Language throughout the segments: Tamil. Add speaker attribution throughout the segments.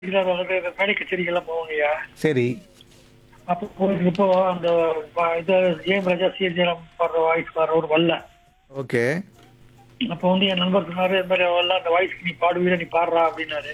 Speaker 1: இதுல வந்து மேடை கச்சேரிகள்லாம் போவாங்கய்யா
Speaker 2: சரி
Speaker 1: அப்போ போய் இப்போ அந்த வ- இது ஜெயம் ராஜா சி ஜெயம் பாடுற வாய்ஸ் பாடுற ஒரு வல்ல
Speaker 2: ஓகே
Speaker 1: அப்போ வந்து என் நண்பர் சொன்னாரு இந்த மாதிரி வல்ல அந்த வாய்ஸ்க்கு நீ பாடுவீர நீ பாடுறா அப்படின்னாரு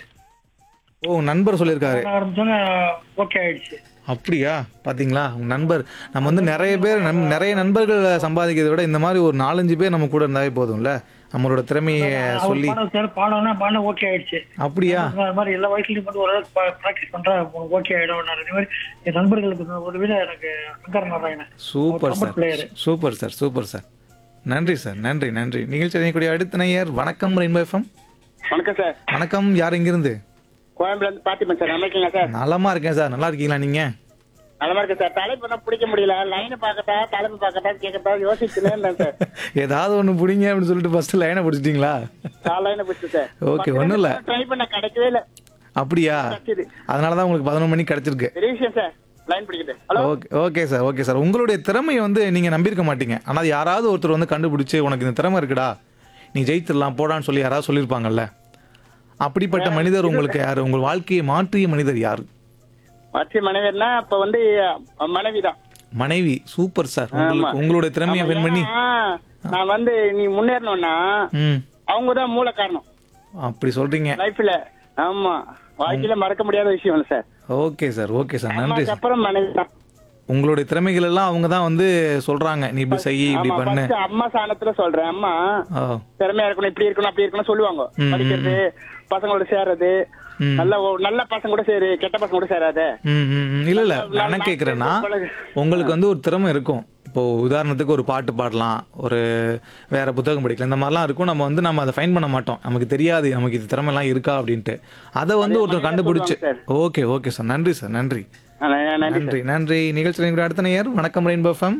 Speaker 2: ஓ உங்க நண்பர் சொல்லியிருக்காரு
Speaker 1: நான் ஆரம்பிச்சோன்னே ஓகே ஆயிடுச்சு
Speaker 2: அப்படியா பாத்தீங்களா உங்க நண்பர் நம்ம வந்து நிறைய பேர் நம்- நிறைய நண்பர்கள் சம்பாதிக்கிறதை விட இந்த மாதிரி ஒரு நாலஞ்சு பேர் நம்ம கூட இருந்தாவே போதும்ல நம்மளோட திறமையை
Speaker 1: அவர்
Speaker 2: சொல்லி
Speaker 1: பாட வச்சாரு பாடணும்னா பாட ஓகே ஆயிடுச்சு
Speaker 2: அப்படியா
Speaker 1: அது மாதிரி எல்லா வயசுலயும் வந்து ஓரளவுக்கு ப்ராக்டிஸ் பண்றா ஓகே ஆயிடும் நான் மாதிரி என் நண்பர்களுக்கு ஒரு விட எனக்கு சங்கர் நாராயணன்
Speaker 2: சூப்பர்
Speaker 1: அவர்
Speaker 2: sir
Speaker 1: player.
Speaker 2: Super sir super sir நன்றி சார் நன்றி நன்றி நிகழ்ச்சி அணியக்கூடிய அடுத்த நேயர் வணக்கம் ரெயின்போ எஃப்எம்
Speaker 3: வணக்கம் சார்
Speaker 2: வணக்கம் யார் இங்கிருந்து
Speaker 3: கோயம்புல இருந்து பாத்திமன் சார் நல்லா இருக்கீங்களா சார்
Speaker 2: நலமா இருக்கேன் சார் நல்லா இருக்கீங்களா நீங்க
Speaker 3: நல்லா இருக்கு சார் தலைப்பு என்ன பிடிக்க முடியல லைனை பார்க்கட்டா தலைப்பு பார்க்கட்டா கேட்கட்டா யோசிச்சுனே இருந்தேன் சார்
Speaker 2: ஏதாவது ஒண்ணு பிடிங்க அப்படின்னு சொல்லிட்டு ஃபர்ஸ்ட் லைனை பிடிச்சிட்டீங்களா
Speaker 3: கால் லைனை பிடிச்சு சார்
Speaker 2: Okay, ஒண்ணும் இல்ல.
Speaker 3: ட்ரை பண்ண கிடைக்கவே இல்ல
Speaker 2: அப்படியா
Speaker 3: கிடைச்சது
Speaker 2: அதனாலதான் உங்களுக்கு பதினொன்று மணிக்கு கிடைச்சிருக்கு
Speaker 3: பெரிய விஷயம் சார் லைன் பிடிக்குது hello
Speaker 2: okay okay sir okay sir உங்களுடைய திறமையை வந்து நீங்க நம்பியிருக்க மாட்டீங்க ஆனா அது யாராவது ஒருத்தர் வந்து கண்டுபிடிச்சு உனக்கு இந்த திறமை இருக்குடா நீ ஜெயித்திடலாம் போடான்னு சொல்லி யாராவது சொல்லியிருப்பாங்கல்ல அப்படிப்பட்ட மனிதர் உங்களுக்கு யாரு உங்கள் வாழ்க்கையை மாற்றிய மனிதர் யாரு
Speaker 3: மற்ற மனைவினா இப்ப வந்து மனைவி தான்
Speaker 2: மனைவி சூப்பர் சார் உங்களுக்கு உங்களுடைய திறமையை வின் பண்ணி
Speaker 3: நான் வந்து நீ முன்னேறணும்னா
Speaker 2: ம்
Speaker 3: அவங்க தான் மூல காரணம்
Speaker 2: அப்படி சொல்றீங்க
Speaker 3: லைஃப்ல ஆமா வாழ்க்கையில மறக்க முடியாத விஷயம் இல்ல sir
Speaker 2: okay sir okay sir நன்றி
Speaker 3: அம்மாக்கு
Speaker 2: சார்
Speaker 3: அப்புறம் மனைவி தான்
Speaker 2: உங்களுடைய திறமைகள் எல்லாம் அவங்க தான் வந்து சொல்றாங்க நீ இப்படி செய் இப்படி
Speaker 3: ஆமா,
Speaker 2: பண்ணு
Speaker 3: first அம்மா சாணத்துல சொல்றேன் அம்மா
Speaker 2: ஓ
Speaker 3: திறமையா இருக்கணும் இப்படி இருக்கணும் அப்படி இருக்கணும் சொல்லுவாங்க
Speaker 2: ம்,
Speaker 3: படிக்கிறது பசங்களோட சேருறது
Speaker 2: ம்.
Speaker 3: நல்ல ஒ- நல்ல பசங்க கூட சேரு கெட்ட பசங்க கூட சேராத
Speaker 2: ம், ம், ம். இல்ல இல்ல நான் என்ன கேக்குறேன்னா உங்களுக்கு வந்து ஒரு திறமை இருக்கும் இப்போ உதாரணத்துக்கு ஒரு பாட்டு பாடலாம் ஒரு வேற புத்தகம் படிக்கலாம் இந்த மாதிரிலாம் இருக்கும் நம்ம வந்து நம்ம அதை ஃபைன் பண்ண மாட்டோம் நமக்கு தெரியாது நமக்கு இது திறமை எல்லாம் இருக்கா அப்படின்ட்டு அதை வந்து ஒருத்தர் கண்டுபிடிச்சு ஓகே ஓகே சார் நன்றி சார் நன்றி
Speaker 3: நன்றி
Speaker 2: நன்றி நன்றி நிகழ்ச்சி எங்களுடைய அடுத்த நேயர் வணக்கம் ரெயின்போ எஃப்எம்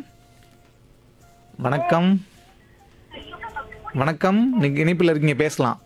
Speaker 2: வணக்கம் வணக்கம் நீங்க இணைப்பில் இருக்கீங்க பேசலாம்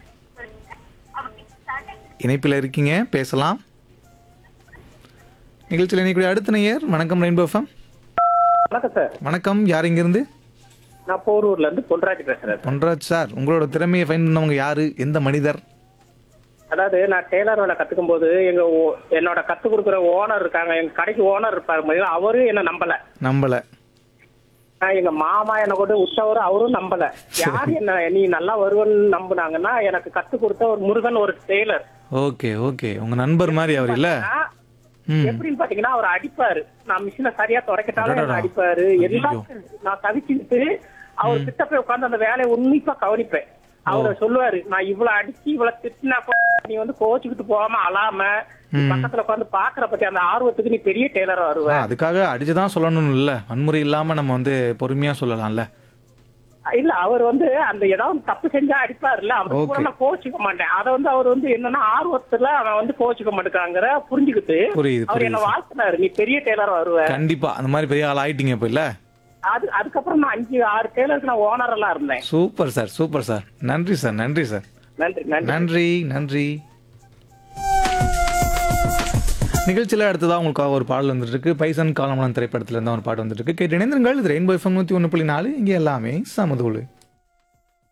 Speaker 2: இணைப்பில் இருக்கீங்க பேசலாம் நிகழ்ச்சியில் இணைக்கூடிய அடுத்த நேயர் வணக்கம் ரெயின்போ எஃப்எம்
Speaker 4: வணக்கம் சார்
Speaker 2: வணக்கம் யார் இங்கிருந்து
Speaker 4: நான் போரூர்ல இருந்து பொன்ராஜ் பேசுறேன்
Speaker 2: பொன்ராஜ் சார் உங்களோட திறமையை ஃபைன் பண்ணவங்க யாரு எந்த மனிதர்
Speaker 4: அதாவது நான் டெய்லர் வேலை கத்துக்கும் போது எங்க ஓ- என்னோட கத்து கொடுக்குற ஓனர் இருக்காங்க எங்க கடைக்கு ஓனர் இருப்பாரு பாத்தீங்களா, அவரு என்ன நம்பல
Speaker 2: நம்பல
Speaker 4: நான் எங்க மாமா என்ன கொண்டு விட்டவரு அவரும் நம்பல யார் என்ன நீ நல்லா வருவன்னு நம்புனாங்கன்னா எனக்கு கத்து கொடுத்த ஒரு முருகன் ஒரு டெய்லர்
Speaker 2: ஓகே ஓகே உங்க நண்பர் மாதிரி அவர் இல்ல ம்
Speaker 4: எப்படின்னு பாத்தீங்கன்னா அவர் அடிப்பாரு நான் மிஷினை சரியா துடைக்கட்டாலும்
Speaker 2: அடடடா.
Speaker 4: என்ன அடிப்பாரு
Speaker 2: ஐயோ.
Speaker 4: எல்லாத்தையும் நான் தவிச்சுக்கிட்டு அவர் கிட்ட போய் உட்கார்ந்து அந்த வேலையை உன்னிப்பா கவனிப்பேன் அவர் சொல்லுவாரு நான் இவ்வளவு அடிச்சு இவ்வளவு திட்டினா கூட நீ வந்து கோச்சுக்கிட்டு போகாம அழாம நீ பக்கத்துல உட்கார்ந்து பாக்குற பத்தி அந்த ஆர்வத்துக்கு நீ பெரிய டெய்லரா வருவ
Speaker 2: ஆ, அதுக்காக அடிச்சுதான் சொல்லணும் இல்ல வன்முறை இல்லாம நம்ம வந்து பொறுமையா சொல்லலாம்ல
Speaker 4: இல்ல அவர் வந்து அந்த ஏதாவது தப்பு செஞ்சா அடிப்பாருல்ல அவர் கூட
Speaker 2: Okay.
Speaker 4: நான் கோச்சுக்க மாட்டேன் அத வந்து அவர் வந்து என்னன்னா ஆர்வத்துல அவன் வந்து கோச்சுக்க மாட்டேங்கிறாங்கிற புரிஞ்சுக்கிட்டு
Speaker 2: புரியுது
Speaker 4: அவர்
Speaker 2: புரியுது
Speaker 4: என்ன
Speaker 2: சார்.
Speaker 4: வாழ்த்தினாரு நீ பெரிய டெய்லரா வருவ
Speaker 2: கண்டிப்பா அந்த மாதிரி பெரிய ஆள் ஆயிட்டீங்க இப்ப இல்ல
Speaker 4: அது அதுக்கப்புறம் நான் அஞ்சு ஆறு டெய்லருக்கு நான் ஓனர் எல்லாம் இருந்தேன்
Speaker 2: சூப்பர் சார் சூப்பர் சார் நன்றி சார் நன்றி சார்
Speaker 4: நன்றி நன்றி
Speaker 2: நன்றி நன்றி நிகழ்ச்சியில் அடுத்ததாக உங்களுக்காக ஒரு பாடல் வந்துட்டு இருக்கு பைசன் காலமலம் திரைப்படத்துல இருந்து ஒரு பாட்டு வந்துட்டு இருக்கு கேட்டு இணைந்திருங்கள் இது ரெயின்போ எஃப்எம் நூற்றி ஒன்று புள்ளி நாலு இங்கே எல்லாமே சமதூளு